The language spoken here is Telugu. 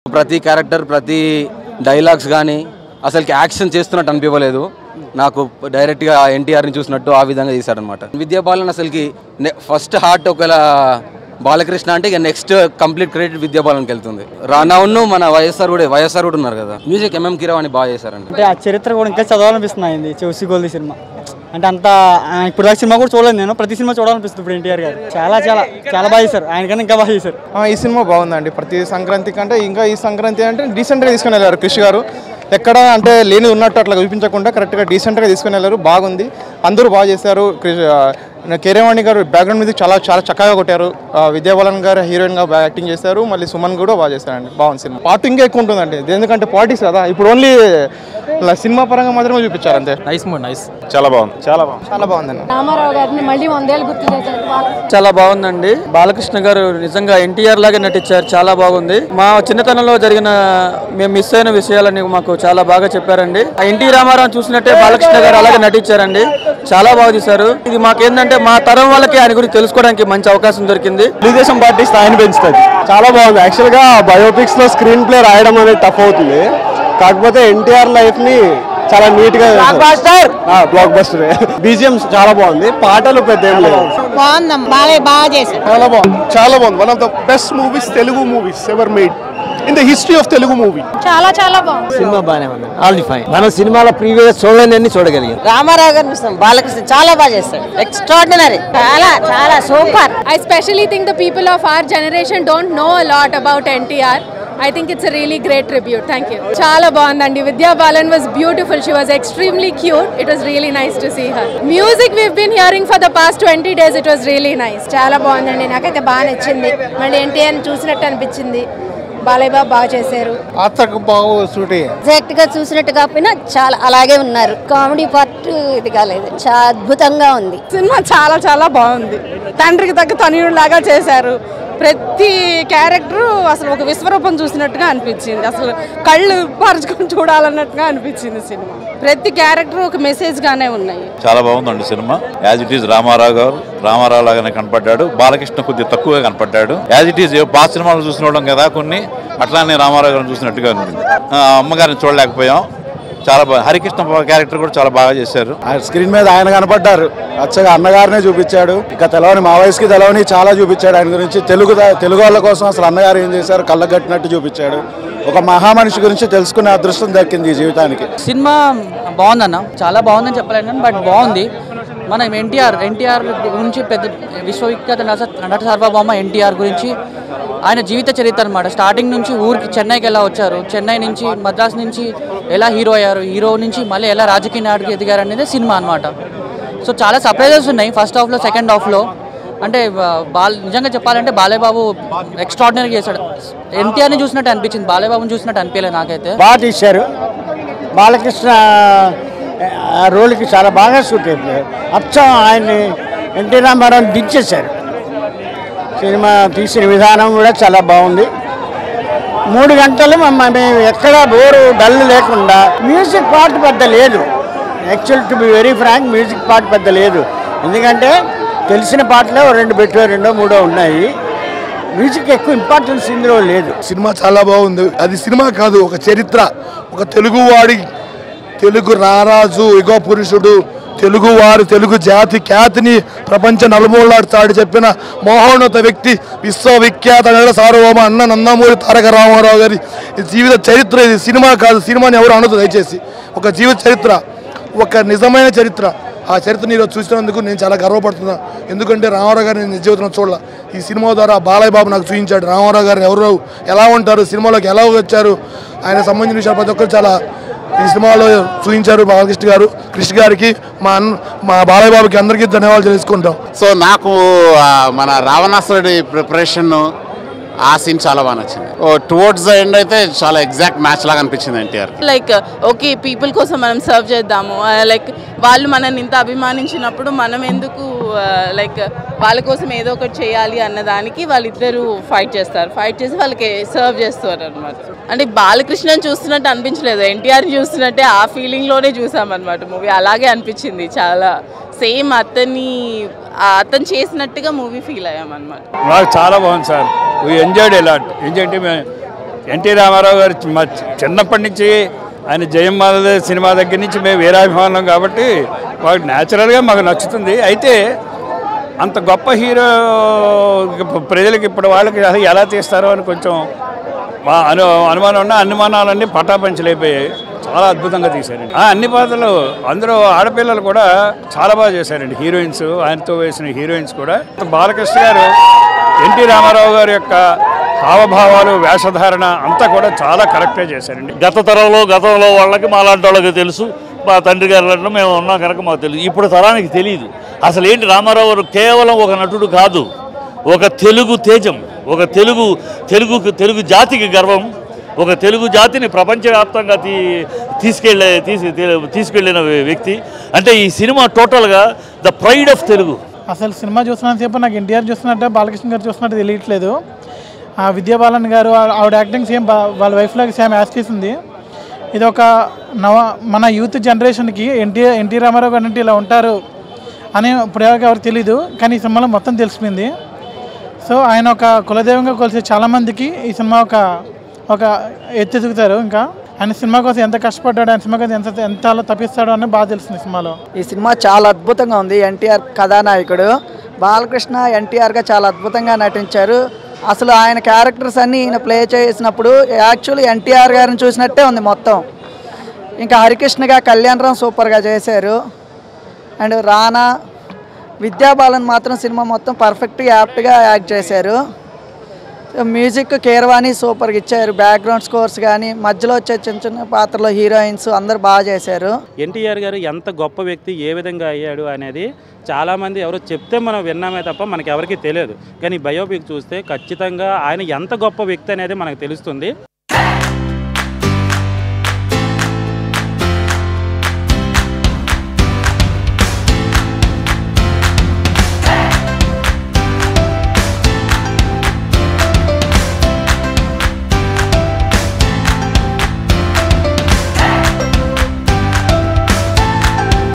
ప్రతి క్యారెక్టర్ ప్రతి డైలాగ్స్ కానీ అసలుకి యాక్షన్ చేస్తున్నట్టు అనిపించలేదు నాకు డైరెక్ట్గా ఎన్టీఆర్ని చూసినట్టు ఆ విధంగా చేశాడనమాట విద్యాబాలన్ అసలుకి ఫస్ట్ హార్ట్ ఒకవేళ బాలకృష్ణ అంటే ఇక నెక్స్ట్ కంప్లీట్ క్రెడిట్ విద్యాబాలన్కి వెళ్తుంది రానావును మన వైఎస్ఆర్ కూడా వైఎస్ఆర్ కూడా ఉన్నారు కదా మ్యూజిక్ ఎంఎం కిరావాణి బాగా చేశారండి అంటే ఆ చరిత్ర కూడా ఇంకా చదవాలనిపిస్తుంది అయింది చూసి గోల్ది సినిమా అంటే అంత ఆ, ఇప్పుడు దాకా సినిమా కూడా చూడలేదు నేను ప్రతి సినిమా చూడాలనిపిస్తుంది ఇప్పుడు ఎన్టీఆర్ గారు చాలా చాలా చాలా బాగా చేశారు ఆయనకన్నా ఇంకా బాగా చేశారు ఆ, ఈ సినిమా బాగుందండి ప్రతి సంక్రాంతి కంటే ఇంకా ఈ సంక్రాంతి అంటే డీసెంట్గా తీసుకుని వెళ్ళారు కృషి గారు ఎక్కడ అంటే లేని ఉన్నట్టు అట్లా చూపించకుండా కరెక్ట్గా డీసెంట్గా తీసుకుని వెళ్ళారు బాగుంది అందరూ బాగా చేశారు కృషి ఆ, కేరవాణి గారు బ్యాక్గ్రౌండ్ మ్యూజిక్ చాలా చాలా చక్కగా కొట్టారు ఆ, విద్యాబాలన్ గారు హీరోయిన్గా బాగా యాక్టింగ్ చేశారు మళ్ళీ సుమన్ కూడా బాగా చేశారండి బాగుంది సినిమా పార్ట్ ఇంకా ఎక్కువ ఉంటుందండి ఎందుకంటే పార్టీస్ కదా ఇప్పుడు ఓన్లీ సినిమా పరంగా మాత్రమే చూపించారు అంతే నైస్ మూడ్ నైస్ చాలా బాగుంది చాలా బాగుంది చాలా బాగుందండి రామారావు గారిని మళ్ళీ వందేళ్ళు గుర్తు చేశారు చాలా బాగుందండి బాలకృష్ణ గారు నిజంగా ఎన్టీఆర్ లాగా నటించారు చాలా బాగుంది మా చిన్నతనంలో జరిగిన మేము మిస్ అయిన విషయాలని మాకు చాలా బాగా చెప్పారండి ఆ ఎన్టీ రామారావు చూసినట్టే బాలకృష్ణ గారు అలాగే నటించారండి చాలా బాగా చేశారు ఇది మాకేంటంటే మా తరం వాళ్ళకి ఆయన గురించి తెలుసుకోవడానికి మంచి అవకాశం దొరికింది తెలుగుదేశం పార్టీ స్థాయిని పెంచుతుంది చాలా బాగుంది యాక్చువల్గా బయోపిక్స్ లో స్క్రీన్ ప్లే రాయడం అనేది టఫ్ అవుతుంది కాకపోతే ఎన్టీఆర్ లైఫ్ ని చాలా నీట్ గా బ్లాక్ బస్టర్ బీజిఎం చాలా బాగుంది పాటలు పెద్ద ఏం లేవు బాగుందమ్మ బాగా బాగా చేశారు చాలా బాగుంది చాలా బాగుంది one of the best movies Telugu movies ever made in the history of Telugu movie చాలా చాలా బాగుంది సినిమా బాగానే ఉంది ఆల్ ది ఫైన్ మనం సినిమాలో ప్రీవియస్ చూడలేని చూడగలిగాం రామారావు గారిని ఇస్తాం బాలకృష్ణ చాలా బాగా చేస్తాడు ఎక్స్ట్రాడినరీ చాలా చాలా super I especially think the people of our generation don't know a lot about NTR. I think it's a really great tribute. Thank you. Chala బాగుందండి Vidya Balan was beautiful. She was extremely cute. It was really nice to see her. Music we've been hearing for the past 20 days. It was really nice. చాలా బాగుందండి నాకైతే బాగా నచ్చింది మళ్ళీ ఎన్టీఆర్ చూసినట్టు అనిపించింది బాలయ్య బాబు బాగా చేశారు పాత్రకు బాగు సూట్ ఎగ్జాక్ట్ గా చూసినట్టు కాకపోయినా చాలా అలాగే ఉన్నారు కామెడీ పార్ట్ ఇది కాలేదు చాలా అద్భుతంగా ఉంది సినిమా చాలా చాలా బాగుంది తండ్రికి తగ్గ తనయుడు లాగా చేశారు ప్రతి క్యారెక్టర్ అసలు ఒక విశ్వరూపం చూసినట్టుగా అనిపించింది అసలు కళ్ళు పరుచుకొని చూడాలన్నట్టుగా అనిపించింది సినిమా ప్రతి క్యారెక్టర్ ఒక మెసేజ్ గానే ఉన్నాయి చాలా బాగుందండి సినిమా as it is Ramarao garu Ramarao లాగానే కనపడ్డాడు బాలకృష్ణ కొద్దిగా తక్కువగా కనపడ్డాడు యాజ్ ఇట్ ఈజ్ పాత సినిమాలు చూసిన వాళ్ళం కదా కొన్ని అట్లానే రామారావు గారిని చూసినట్టుగా ఉంది అమ్మగారిని చూడలేకపోయాం చాలా బాగా హరికృష్ణ క్యారెక్టర్ కూడా చాలా బాగా చేశారు స్క్రీన్ మీద ఆయన కనపడ్డారు అచ్చగా అన్నగారినే చూపించాడు ఇక తెలవని మా వయసుకి తెలవని చాలా చూపించాడు ఆయన గురించి తెలుగు తెలుగు వాళ్ళ కోసం అసలు అన్నగారు ఏం చేశారు కళ్ళ కట్టినట్టు చూపించాడు ఒక మహామనిషి గురించి తెలుసుకునే అదృష్టం దక్కింది ఈ జీవితానికి సినిమా బాగుందన్న చాలా బాగుందని చెప్పలేను బట్ బాగుంది మనం ఎన్టీఆర్ ఎన్టీఆర్ గురించి పెద్ద విశ్వవిఖ్యాత నట నట సార్వభౌమ ఎన్టీఆర్ గురించి ఆయన జీవిత చరిత్ర అనమాట స్టార్టింగ్ నుంచి ఊరికి చెన్నైకి ఎలా వచ్చారు చెన్నై నుంచి మద్రాస్ నుంచి ఎలా హీరో అయ్యారు హీరో నుంచి మళ్ళీ ఎలా రాజకీయ నాయకుడికి ఎదిగారు అనేది సినిమా అనమాట సో చాలా సర్ప్రైజెస్ ఉన్నాయి ఫస్ట్ హాఫ్లో సెకండ్ హాఫ్లో అంటే బా- బాల్ నిజంగా చెప్పాలంటే బాలయ్య బాబు ఎక్స్ట్రాడినరీ చేశాడు ఎన్టీఆర్ని చూసినట్టు అనిపించింది బాలయ్య బాబుని చూసినట్టు అనిపించలేదు నాకైతే బాగా తీశారు బాలకృష్ణ ఆ రోల్కి చాలా బాగా సూట్ అయిపోయారు అచ్చం ఆయన్ని ఎన్టీ రామారావు దించేశారు సినిమా తీసిన విధానం కూడా చాలా బాగుంది మూడు గంటలు మమ్మ మేము ఎక్కడ బోరు డల్ లేకుండా మ్యూజిక్ పార్ట్ పెద్ద లేదు actual to be very frank music part పెద్ద లేదు ఎందుకంటే తెలిసిన పాటలే ఓ రెండు పెట్టో రెండో మూడో ఉన్నాయి మ్యూజిక్ ఎక్కువ ఇంపార్టెన్స్ ఇందులో లేదు సినిమా చాలా బాగుంది అది సినిమా కాదు ఒక చరిత్ర ఒక తెలుగువాడి తెలుగు రారాజు యుగ పురుషుడు తెలుగువారు తెలుగు జాతి ఖ్యాతిని ప్రపంచ నలుమూలాడు చెప్పిన మహోన్నత వ్యక్తి విశ్వవిఖ్యాత నగర సార్వభౌమ అన్న నందమూరి తారక రామారావు గారి ఈ జీవిత చరిత్ర ఇది సినిమా కాదు సినిమాని ఎవరు అనదు దయచేసి ఒక జీవిత చరిత్ర ఒక నిజమైన చరిత్ర ఆ చరిత్రని ఈరోజు చూసినందుకు నేను చాలా గర్వపడుతున్నా ఎందుకంటే రామారావు గారిని నేను జీవితంలో చూడాల ఈ సినిమా ద్వారా బాలయ్య బాబు నాకు చూపించాడు రామారావు గారిని ఎవరు ఎలా ఉంటారు సినిమాలోకి ఎలా వచ్చారు ఆయన సంబంధించిన విషయాలు ప్రతి ఒక్కరు చాలా ఈ సినిమాలో చూపించారు బాలకృష్ణ గారు కృష్ణ గారికి మా అన్న మా బాలయ్య బాబుకి అందరికీ ధన్యవాదాలు తెలుసుకుంటాం సో నాకు ఆ, మన రావణాసురుడి ప్రిపరేషన్ ఆ సీన్ చాలా బాగా నచ్చింది టువర్డ్స్ ద ఎండ్ అయితే చాలా ఎగ్జాక్ట్ మ్యాచ్ లాగా అనిపించింది ఎన్టీఆర్ లైక్ ఓకే పీపుల్ కోసం మనం సర్వ్ చేద్దాము లైక్ వాళ్ళు మనల్ని ఇంత అభిమానించినప్పుడు మనం ఎందుకు లైక్ వాళ్ళ కోసం ఏదో ఒకటి చేయాలి అన్నదానికి వాళ్ళిద్దరూ ఫైట్ చేస్తారు ఫైట్ చేసి వాళ్ళకి సర్వ్ చేస్తారు అనమాట అంటే బాలకృష్ణని చూస్తున్నట్టు అనిపించలేదు ఎన్టీఆర్ చూస్తున్నట్టే ఆ ఫీలింగ్లోనే చూసామన్నమాట మూవీ అలాగే అనిపించింది చాలా సేమ్ అతన్ని ఆ అతను చేసినట్టుగా మూవీ ఫీల్ అయ్యామన్నమాట నాకు చాలా బాగుంది sir we enjoyed a lot enjoy అంటే మేము ఎన్టీ రామారావు గారు చి- మా చి- చిన్నప్పటి నుంచి ఆయన జయమ్మాల సినిమా దగ్గర నుంచి మేము వీరాభిమానం కాబట్టి మాకు న్యాచురల్గా మాకు నచ్చుతుంది అయితే అంత గొప్ప హీరో ప్రజలకి ఇప్పుడు వాళ్ళకి అసలు ఎలా తీస్తారో అని కొంచెం మా అను అనుమానం ఉన్న అనుమానాలన్నీ పటాపంచలైపోయాయి చాలా అద్భుతంగా తీశారండి ఆ, అన్ని పాత్రలు అందరూ ఆడపిల్లలు కూడా చాలా బాగా చేశారండి హీరోయిన్స్ ఆయనతో వేసిన హీరోయిన్స్ కూడా బాలకృష్ణ గారు ఎన్టీ రామారావు గారి యొక్క హావభావాలు వేషధారణ అంతా కూడా చాలా కరెక్ట్గా చేశారండి గత తరంలో గతంలో వాళ్ళకి మా లాంటి వాళ్ళకి తెలుసు మా తండ్రి గారు మేము ఉన్నాం కనుక మాకు తెలుసు ఇప్పుడు తరానికి తెలియదు అసలు ఏంటి రామారావు గారు కేవలం ఒక నటుడు కాదు ఒక తెలుగు తేజం ఒక తెలుగు తెలుగు తెలుగు జాతికి గర్వం ఒక తెలుగు జాతిని ప్రపంచవ్యాప్తంగా తీ తీసుకెళ్ళే తీసి తీసుకెళ్ళిన వ్యక్తి అంటే ఈ సినిమా టోటల్గా ద ప్రైడ్ ఆఫ్ తెలుగు అసలు సినిమా చూస్తున్నంతసేపు నాకు ఎన్టీఆర్ చూస్తున్నట్టే బాలకృష్ణ గారు చూస్తున్నట్టు తెలియట్లేదు ఆ విద్యాబాలన్ గారు ఆ- ఆవిడ యాక్టింగ్ సేమ్ బా- వాళ్ళ వైఫ్ లాగా సేమ్ యాస్టీస్ ఉంది ఇది ఒక నవ మన యూత్ జనరేషన్కి ఎన్టీ ఎన్టీ రామారావు గారు అంటే ఇలా ఉంటారు అని ఇప్పుడు ఎవరికి ఎవరికి తెలీదు కానీ ఈ సినిమాలో మొత్తం తెలిసిపోయింది సో ఆయన ఒక కులదైవంగా కొలిసే చాలామందికి ఈ సినిమా ఒక ఒక ఎత్తెదుగుతారు ఇంకా ఆయన సినిమా కోసం ఎంత కష్టపడ్డాడు ఆయన సినిమా కోసం ఎంత ఎంత అలా తప్పిస్తాడో అని బాగా తెలిసింది సినిమాలో ఈ సినిమా చాలా అద్భుతంగా ఉంది ఎన్టీఆర్ కథానాయకుడు బాలకృష్ణ ఎన్టీఆర్గా చాలా అద్భుతంగా నటించారు అసలు ఆయన క్యారెక్టర్స్ అన్నీ ఈయన ప్లే చేసినప్పుడు యాక్చువల్లీ ఎన్టీఆర్ గారిని చూసినట్టే ఉంది మొత్తం ఇంకా హరికృష్ణగా కళ్యాణ్ రామ్ సూపర్గా చేశారు అండ్ రానా విద్యాబాలన్ మాత్రం సినిమా మొత్తం పర్ఫెక్ట్గా యాప్ట్గా యాక్ట్ చేశారు మ్యూజిక్ కీరవాణి సూపర్గా ఇచ్చారు బ్యాక్గ్రౌండ్ స్కోర్స్ కానీ మధ్యలో వచ్చే చిన్న చిన్న పాత్రలో హీరోయిన్స్ అందరు బాగా చేశారు ఎన్టీఆర్ గారు ఎంత గొప్ప వ్యక్తి ఏ విధంగా అయ్యాడు అనేది చాలామంది ఎవరో చెప్తే మనం విన్నామే తప్ప మనకి ఎవరికీ తెలియదు కానీ బయోపిక్ చూస్తే ఖచ్చితంగా ఆయన ఎంత గొప్ప వ్యక్తి అనేది మనకు తెలుస్తుంది